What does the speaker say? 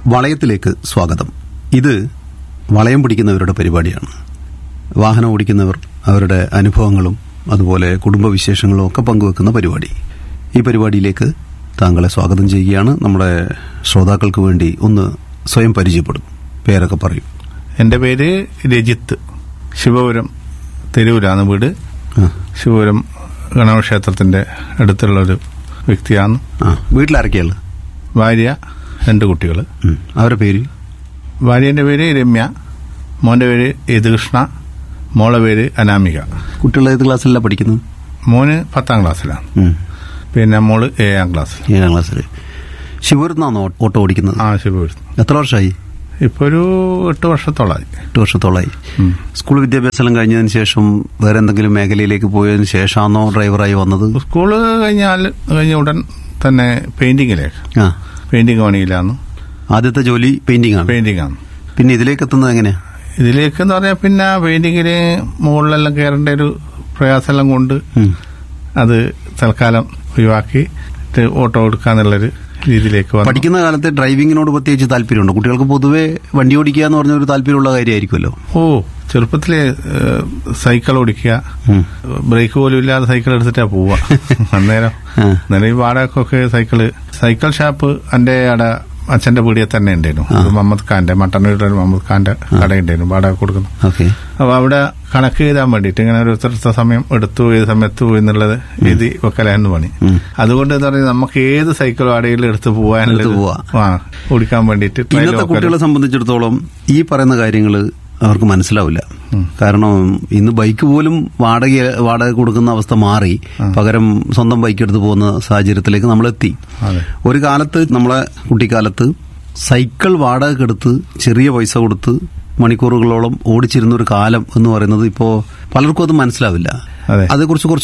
വളയത്തിലേക്ക് സ്വാഗതം ഇത് വളയം പിടിക്കുന്നവരുടെ പരിപാടിയാണ് വാഹനം ഓടിക്കുന്നവർ അവരുടെ അനുഭവങ്ങളും അതുപോലെ കുടുംബവിശേഷങ്ങളും ഒക്കെ പങ്കുവെക്കുന്ന പരിപാടി ഈ പരിപാടിയിലേക്ക് താങ്കളെ സ്വാഗതം ചെയ്യുകയാണ് നമ്മുടെ ശ്രോതാക്കൾക്ക് വേണ്ടി ഒന്ന് സ്വയം പരിചയപ്പെടും പേരൊക്കെ പറയും എൻ്റെ പേര് രജിത്ത് ശിവപുരം തെരുവിലാണ് വീട് ആ, ശിവപുരം ഗണപക്ഷേത്രത്തിൻ്റെ അടുത്തുള്ള ഒരു വ്യക്തിയാണ് ആ വീട്ടിലാരൊക്കെയാണ് ഭാര്യ രണ്ട് കുട്ടികൾ ഉം, അവരുടെ പേര് ഭാര്യേൻ്റെ പേര് രമ്യ മോൻ്റെ പേര് യദുകൃഷ്ണ മോളെ പേര് അനാമിക കുട്ടികൾ ഏത് ക്ലാസ്സിലാണ് പഠിക്കുന്നത് മോന് പത്താം ക്ലാസ്സിലാണ് ഉം, പിന്നെ മോള് ഏഴാം ക്ലാസ്സിൽ ഏഴാം ക്ലാസ്സിൽ ശിവപുരത്തുനിന്നാണോ ഓട്ടോ ഓടിക്കുന്നത് ആ ശിവപുരം എത്ര വർഷമായി ഇപ്പോൾ ഒരു എട്ട് വർഷത്തോളമായി എട്ട് വർഷത്തോളമായി ഉം. സ്കൂൾ വിദ്യാഭ്യാസം കഴിഞ്ഞതിന് ശേഷം വേറെ എന്തെങ്കിലും മേഖലയിലേക്ക് പോയതിനു ശേഷമാണോ ഡ്രൈവറായി വന്നത് സ്കൂള് കഴിഞ്ഞാൽ കഴിഞ്ഞ ഉടൻ തന്നെ പെയിന്റിങ്ങിലേക്ക് ആ പെയിന്റിങ് പണിയിലാണ് ആദ്യത്തെ ജോലി പെയിന്റിംഗ് ആണ് പെയിന്റിംഗ് ആണ് പിന്നെ ഇതിലേക്ക് എത്തുന്നത് എങ്ങനെയാ ഇതിലേക്ക് എന്ന് പറഞ്ഞാൽ പിന്നെ പെയിന്റിങ്ങിൽ മുകളിലെല്ലാം കയറേണ്ട ഒരു പ്രയാസമെല്ലാം കൊണ്ട് ഉം. അത് തൽക്കാലം ഒഴിവാക്കി ഇത് ഓട്ടോ എടുക്കാന്നുള്ളൊരു രീതിയിലേക്ക് വന്നു പഠിക്കുന്ന കാലത്ത് ഡ്രൈവിങ്ങിനോട് പ്രത്യേകിച്ച് താല്പര്യമുണ്ട് കുട്ടികൾക്ക് പൊതുവെ വണ്ടി ഓടിക്കുക എന്ന് പറഞ്ഞ ഒരു താല്പര്യമുള്ള കാര്യമായിരിക്കുമല്ലോ ഓ ചെറുപ്പത്തിലെ ഏഹ്, സൈക്കിൾ ഓടിക്കുക ഉം. ബ്രേക്ക് പോലും ഇല്ലാതെ സൈക്കിൾ എടുത്തിട്ടാ പോവുക അന്നേരം ആ. അന്നേരം ഈ വാടകക്കൊക്കെ സൈക്കിള് സൈക്കിൾ ഷാപ്പ് എന്റെ അവിടെ അച്ഛന്റെ പീടിയെ തന്നെ ഉണ്ടായിരുന്നു ഒരു മുഹമ്മദ് ഖാന്റെ മട്ടന്നൂരിലെ ഒരു മുഹമ്മദ് ഖാന്റെ കടയുണ്ടായിരുന്നു വാടക കൊടുക്കുന്നു ഓക്കെ അപ്പൊ അവിടെ കണക്ക് എഴുതാൻ വേണ്ടിയിട്ട് ഇങ്ങനെ ഒരു ഇത്ര സമയം എടുത്തു ഏത് സമയത്ത് പോയി എന്നുള്ളത് എഴുതി വെക്കലായിരുന്നു പണി ഉം. അതുകൊണ്ട് എന്താ പറയുക നമുക്ക് ഏത് സൈക്കിൾ വാടകയിൽ എടുത്ത് പോകാനുള്ളത് എടുത്ത് പോവാ. ആ ഓടിക്കാൻ വേണ്ടിയിട്ട് trial ഇന്നത്തെ വെക്കലും. കുട്ടികളെ സംബന്ധിച്ചിടത്തോളം ഈ പറയുന്ന കാര്യങ്ങൾ അവർക്ക് മനസ്സിലാവില്ല കാരണം ഇന്ന് ബൈക്ക് പോലും വാടക വാടക കൊടുക്കുന്ന അവസ്ഥ മാറി പകരം സ്വന്തം ബൈക്ക് എടുത്ത് പോകുന്ന സാഹചര്യത്തിലേക്ക് നമ്മൾ എത്തി അതെ ഒരു കാലത്ത് നമ്മളെ കുട്ടിക്കാലത്ത് സൈക്കിൾ വാടകക്കെടുത്ത് ചെറിയ പൈസ കൊടുത്ത് മണിക്കൂറുകളോളം ഓടിച്ചിരുന്ന ഒരു കാലം എന്ന് പറയുന്നത് ഇപ്പോൾ പലർക്കും അത് മനസ്സിലാവില്ല അതെ അതേക്കുറിച്ച് കുറച്ച്